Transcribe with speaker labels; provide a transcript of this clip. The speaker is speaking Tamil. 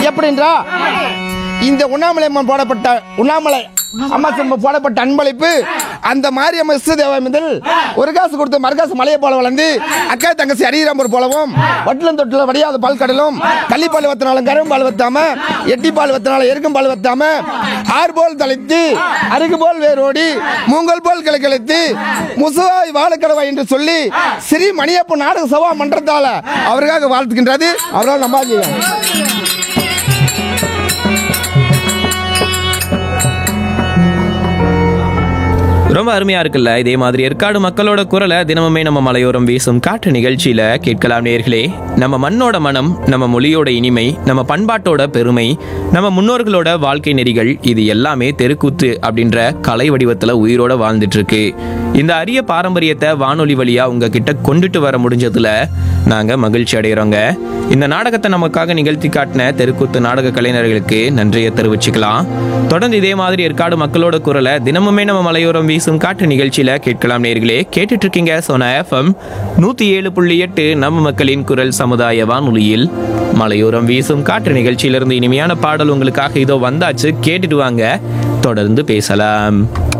Speaker 1: எப்படின்றா இந்த உண்ணாமலை அம்மன் போடப்பட்ட உண்ணாமலை அம்மா சிம்பம் போடப்பட்ட அன்பளிப்பு அந்த மாரியம்மன் இஷ்ட தேவாமிதில் ஒரு காசு கொடுத்து மறுகாசு மலையை போல வளர்ந்து அக்கா தங்கச்சி அரியராம்பூர் போலவும் வட்டிலும் தொட்டிலும் வடியாத பால் கடலும் கள்ளிப்பால் வத்தினாலும் கரும் பால் வத்தாம எட்டி பால் வத்தினாலும் எருக்கும் பால் வத்தாம ஆறு போல் தலைத்து அருகு போல் வேரோடி மூங்கல் போல் கிளக்கிழத்து முசுவாய் வாழக்கடவாய் என்று சொல்லி ஸ்ரீ மணியப்ப நாடக சபா மன்றத்தால அவருக்காக வாழ்த்துக்கின்றது அவரால் நம்பாதீங்க
Speaker 2: ரொம்ப அருமையா இருக்குல்ல இதே மாதிரி ஏற்காடு மக்களோட குரலை தினமுமே நம்ம மலையோரம் வீசும் காற்று நிகழ்ச்சியில கேட்கலாம் நேர்களே நம்ம மண்ணோட மனம் நம்ம மொழியோட இனிமை நம்ம பண்பாட்டோட பெருமை நம்ம முன்னோர்களோட வாழ்க்கை நெறிகள் இது எல்லாமே தெருக்கூத்து அப்படின்ற கலை வடிவத்துல உயிரோட வாழ்ந்துட்டு இருக்கு இந்த அரிய பாரம்பரியத்தை வானொலி வழியா உங்ககிட்ட கொண்டுட்டு வர முடிஞ்சதுல நாங்க மகிழ்ச்சி அடைகிறோங்க இந்த நாடகத்தை நமக்காக நிகழ்த்தி காட்டின தெருக்கூத்து நாடக கலைஞர்களுக்கு நன்றியை தெரிவிச்சுக்கலாம் தொடர்ந்து இதே மாதிரி ஏற்காடு மக்களோட குரலை தினமுமே நம்ம மலையோரம் வீசும் காற்று நிகழ்ச்சியில கேட்கலாம் நேர்களே கேட்டுட்டு இருக்கீங்க சோனா எஃப்எம் நூத்தி ஏழு புள்ளி எட்டு நம்ம மக்களின் குரல் சமுதாய வானொலியில் மலையோரம் வீசும் காற்று நிகழ்ச்சியிலிருந்து இனிமையான பாடல் உங்களுக்காக இதோ வந்தாச்சு கேட்டுட்டு வாங்க தொடர்ந்து பேசலாம்